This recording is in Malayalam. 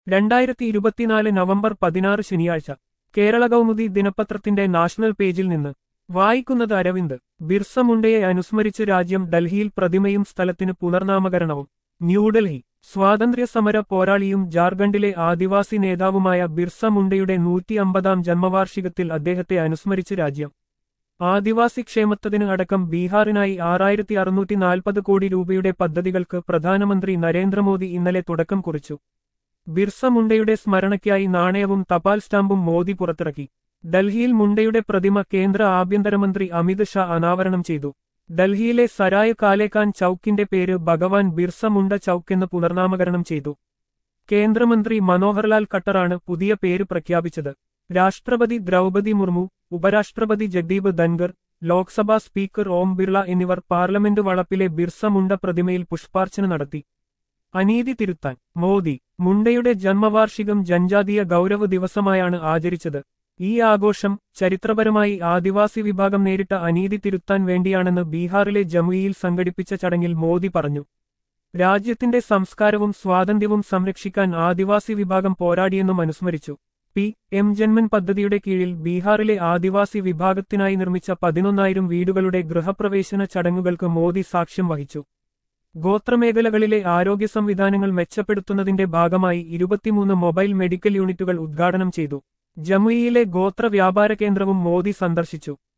രണ്ടായിരത്തി ഇരുപത്തിനാല് നവംബർ പതിനാറ് ശനിയാഴ്ച കേരള കൗമുദി ദിനപത്രത്തിന്റെ നാഷണൽ പേജിൽ നിന്ന് വായിക്കുന്നത് അരവിന്ദ് ബിർസ മുണ്ടയെ അനുസ്മരിച്ച് രാജ്യം ഡൽഹിയിൽ പ്രതിമയും സ്ഥലത്തിന് പുനർനാമകരണവും ന്യൂഡൽഹി സ്വാതന്ത്ര്യ സമര പോരാളിയും ജാർഖണ്ഡിലെ ആദിവാസി നേതാവുമായ ബിർസ മുണ്ടയുടെ നൂറ്റി അമ്പതാം ജന്മവാർഷികത്തിൽ അദ്ദേഹത്തെ അനുസ്മരിച്ച് രാജ്യം ആദിവാസി ക്ഷേമത്തതിന് അടക്കം ബീഹാറിനായി ആറായിരത്തി അറുന്നൂറ്റി നാൽപ്പത് കോടി രൂപയുടെ പദ്ധതികൾക്ക് പ്രധാനമന്ത്രി നരേന്ദ്രമോദി ഇന്നലെ തുടക്കം കുറിച്ചു ബിർസ മുണ്ടയുടെ സ്മരണയ്ക്കായി നാണയവും തപാൽ സ്റ്റാമ്പും മോദി പുറത്തിറക്കി ഡൽഹിയിൽ മുണ്ടയുടെ പ്രതിമ കേന്ദ്ര ആഭ്യന്തരമന്ത്രി അമിത് ഷാ അനാവരണം ചെയ്തു ഡൽഹിയിലെ സരായ് കാലേക്കാൻ ചൌക്കിന്റെ പേര് ഭഗവാൻ ബിർസ മുണ്ട ചൌക്ക് എന്ന് പുനർനാമകരണം ചെയ്തു കേന്ദ്രമന്ത്രി മനോഹർലാൽ ഖട്ടറാണ് പുതിയ പേര് പ്രഖ്യാപിച്ചത് രാഷ്ട്രപതി ദ്രൗപതി മുർമു ഉപരാഷ്ട്രപതി ജഗ്ദീപ് ധൻഗർ ലോക്സഭാ സ്പീക്കർ ഓം ബിർള എന്നിവർ പാർലമെന്റ് വളപ്പിലെ ബിർസ മുണ്ട പ്രതിമയിൽ പുഷ്പാർച്ചന നടത്തി അനീതി തിരുത്താൻ മോദി മുണ്ടയുടെ ജന്മവാർഷികം ജൻജാതീയ ഗൗരവ ദിവസമായാണ് ആചരിച്ചത് ഈ ആഘോഷം ചരിത്രപരമായി ആദിവാസി വിഭാഗം നേരിട്ട അനീതി തിരുത്താൻ വേണ്ടിയാണെന്ന് ബീഹാറിലെ ജമുയിയിൽ സംഘടിപ്പിച്ച ചടങ്ങിൽ മോദി പറഞ്ഞു രാജ്യത്തിന്റെ സംസ്കാരവും സ്വാതന്ത്ര്യവും സംരക്ഷിക്കാൻ ആദിവാസി വിഭാഗം പോരാടിയെന്നും അനുസ്മരിച്ചു പി എം ജന്മൻ പദ്ധതിയുടെ കീഴിൽ ബീഹാറിലെ ആദിവാസി വിഭാഗത്തിനായി നിർമ്മിച്ച പതിനൊന്നായിരം വീടുകളുടെ ഗൃഹപ്രവേശന ചടങ്ങുകൾക്ക് മോദി സാക്ഷ്യം വഹിച്ചു ഗോത്രമേഖലകളിലെ ആരോഗ്യ സംവിധാനങ്ങൾ മെച്ചപ്പെടുത്തുന്നതിന്റെ ഭാഗമായി ഇരുപത്തിമൂന്ന് മൊബൈൽ മെഡിക്കൽ യൂണിറ്റുകൾ ഉദ്ഘാടനം ചെയ്തു ജമുയിലെ ഗോത്ര വ്യാപാര കേന്ദ്രവും മോദി സന്ദർശിച്ചു